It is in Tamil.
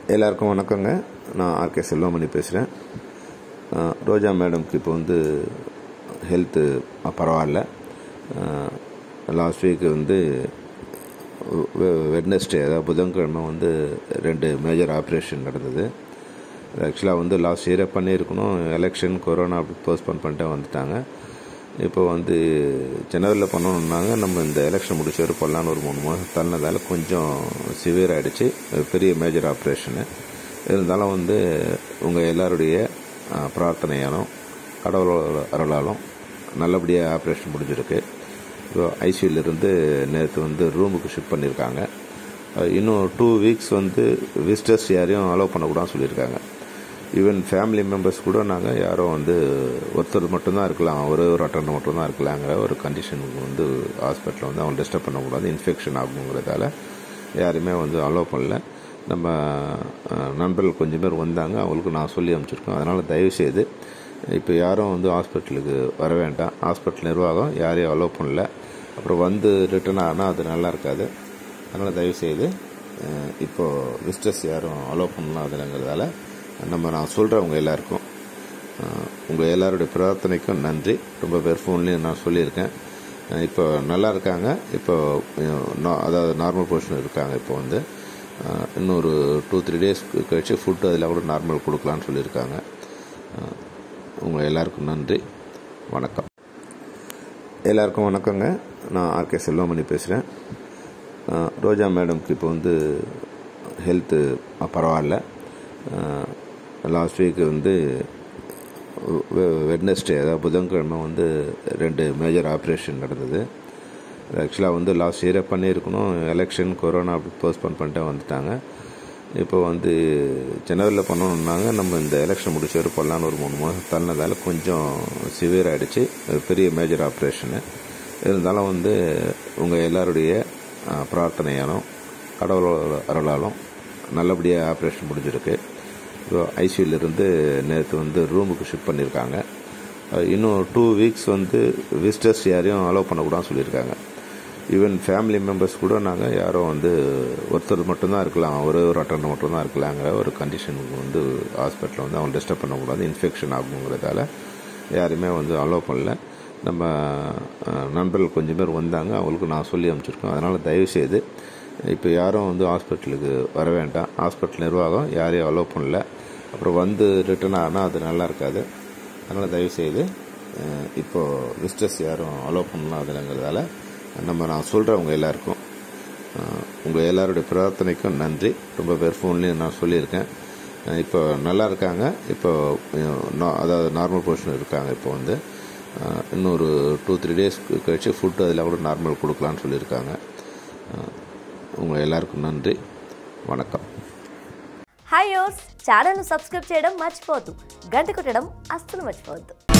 எல்லாருக்கும் வணக்கங்க நான் ஆர்கே செல்வமணி பேசுகிறேன் ரோஜா மேடம்க்கு இப்போ வந்து ஹெல்த்து பரவாயில்ல லாஸ்ட் வீக் வந்து வெட்னஸ்டே அதாவது புதன்கிழமை வந்து ரெண்டு மேஜர் ஆப்ரேஷன் நடந்தது ஆக்சுவலாக வந்து லாஸ்ட் இயரே பண்ணியிருக்கணும் எலெக்ஷன் கொரோனா அப்படி போஸ்ட்போன் பண்ணிட்டே வந்துட்டாங்க இப்போ வந்து ஜனவரியில் பண்ணணுன்னாங்க நம்ம இந்த எலெக்ஷன் முடிச்ச வரை பண்ணலான்னு ஒரு மூணு மாதம் தள்ளினதால கொஞ்சம் சிவியர் ஆகிடுச்சு பெரிய மேஜர் ஆப்ரேஷனு இருந்தாலும் வந்து உங்கள் எல்லாருடைய பிரார்த்தனையாலும் கடவுளோட அருளாலும் நல்லபடியாக ஆப்ரேஷன் முடிஞ்சிருக்கு இப்போ ஐசியூலேருந்து நேற்று வந்து ரூமுக்கு ஷிஃப்ட் பண்ணியிருக்காங்க இன்னும் டூ வீக்ஸ் வந்து விசிட்டர்ஸ் யாரையும் அலோவ் பண்ணக்கூடாதுன்னு சொல்லியிருக்காங்க ஈவன் ஃபேமிலி மெம்பர்ஸ் கூட நாங்கள் யாரும் வந்து ஒருத்தர் மட்டும்தான் இருக்கலாம் ஒரே ஒரு அட்டண்டர் மட்டும்தான் இருக்கலாங்கிற ஒரு கண்டிஷனுக்கு வந்து ஹாஸ்பிட்டலில் வந்து அவங்க டிஸ்டர்ப் பண்ணக்கூடாது இன்ஃபெக்ஷன் ஆகுங்கிறதால யாருமே வந்து அலோவ் பண்ணல நம்ம நண்பர்கள் கொஞ்சம் பேர் வந்தாங்க அவங்களுக்கு நான் சொல்லி அனுப்பிச்சிருக்கோம் அதனால் தயவுசெய்து இப்போ யாரும் வந்து ஹாஸ்பிட்டலுக்கு வர வேண்டாம் ஹாஸ்பிட்டல் நிர்வாகம் யாரையும் அலோவ் பண்ணல அப்புறம் வந்து ரிட்டர்ன் ஆனால் அது நல்லா இருக்காது அதனால் தயவுசெய்து இப்போது விசிட்டர்ஸ் யாரும் அலோவ் பண்ணலாம் அதுலங்கிறதால நம்ம நான் சொல்கிறவங்க எல்லாருக்கும் உங்கள் எல்லாருடைய பிரார்த்தனைக்கும் நன்றி ரொம்ப பேர் ஃபோன்லேயும் நான் சொல்லியிருக்கேன் இப்போ நல்லா இருக்காங்க இப்போ அதாவது நார்மல் பொசிஷன் இருக்காங்க இப்போ வந்து இன்னொரு டூ த்ரீ டேஸ் கழிச்சு ஃபுட்டு அதில் கூட நார்மல் கொடுக்கலான்னு சொல்லியிருக்காங்க உங்கள் எல்லாருக்கும் நன்றி வணக்கம் எல்லாருக்கும் வணக்கங்க நான் ஆர்கே செல்வமணி பேசுகிறேன் ரோஜா மேடம்க்கு இப்போ வந்து ஹெல்த்து பரவாயில்ல லாஸ்ட் வீக் வந்து வெட்னஸ்டே அதாவது புதன்கிழமை வந்து ரெண்டு மேஜர் ஆப்ரேஷன் நடந்தது ஆக்சுவலாக வந்து லாஸ்ட் இயரே பண்ணியிருக்கணும் எலெக்ஷன் கொரோனா அப்படி போஸ்ட்போன் பண்ணிட்டே வந்துட்டாங்க இப்போ வந்து ஜனவரியில் பண்ணணுன்னாங்க நம்ம இந்த எலெக்ஷன் முடிச்ச வரை பண்ணலான்னு ஒரு மூணு மாதம் தள்ளினதால கொஞ்சம் சிவியர் ஆகிடுச்சு பெரிய மேஜர் ஆப்ரேஷனு இருந்தாலும் வந்து உங்கள் எல்லாருடைய பிரார்த்தனையாலும் கடவுளோட அருளாலும் நல்லபடியாக ஆப்ரேஷன் முடிஞ்சிருக்கு இப்போ ஐசியூலேருந்து நேற்று வந்து ரூமுக்கு ஷிஃப்ட் பண்ணியிருக்காங்க இன்னும் டூ வீக்ஸ் வந்து விசிட்டர்ஸ் யாரையும் அலோவ் பண்ணக்கூடாதுன்னு சொல்லியிருக்காங்க ஈவன் ஃபேமிலி மெம்பர்ஸ் கூட நாங்கள் யாரும் வந்து ஒருத்தர் மட்டும்தான் இருக்கலாம் ஒரே ஒரு அட்டண்டர் மட்டும்தான் இருக்கலாங்கிற ஒரு கண்டிஷனுக்கு வந்து ஹாஸ்பிட்டலில் வந்து அவங்க டிஸ்டர்ப் பண்ணக்கூடாது இன்ஃபெக்ஷன் ஆகுங்கிறதால யாருமே வந்து அலோவ் பண்ணல நம்ம நண்பர்கள் கொஞ்சம் பேர் வந்தாங்க அவங்களுக்கு நான் சொல்லி அனுப்பிச்சிருக்கோம் அதனால் தயவுசெய்து இப்போ யாரும் வந்து ஹாஸ்பிட்டலுக்கு வர வேண்டாம் ஹாஸ்பிட்டல் நிர்வாகம் யாரையும் அலோவ் பண்ணல அப்புறம் வந்து ரிட்டர்ன் ஆனால் அது நல்லா இருக்காது அதனால் தயவுசெய்து இப்போது விசிட்டர்ஸ் யாரும் அலோவ் பண்ணலாம் அதுலங்கிறதால நம்ம நான் சொல்கிறவங்க எல்லாருக்கும் உங்கள் எல்லாருடைய பிரார்த்தனைக்கும் நன்றி ரொம்ப பேர் ஃபோன்லேயும் நான் சொல்லியிருக்கேன் இப்போ நல்லா இருக்காங்க இப்போ அதாவது நார்மல் பொசிஷன் இருக்காங்க இப்போ வந்து இன்னொரு டூ த்ரீ டேஸ் கழிச்சு ஃபுட்டு அதில் கூட நார்மல் கொடுக்கலான்னு சொல்லியிருக்காங்க ఉங்கள் எல்லாருக்கும் நன்றி వణకం హాయ్ యోర్స్ ఛానల్ను సబ్స్క్రైబ్ చేయడం మర్చిపోవద్దు గంట కొట్టడం అస్సలు మర్చిపోవద్దు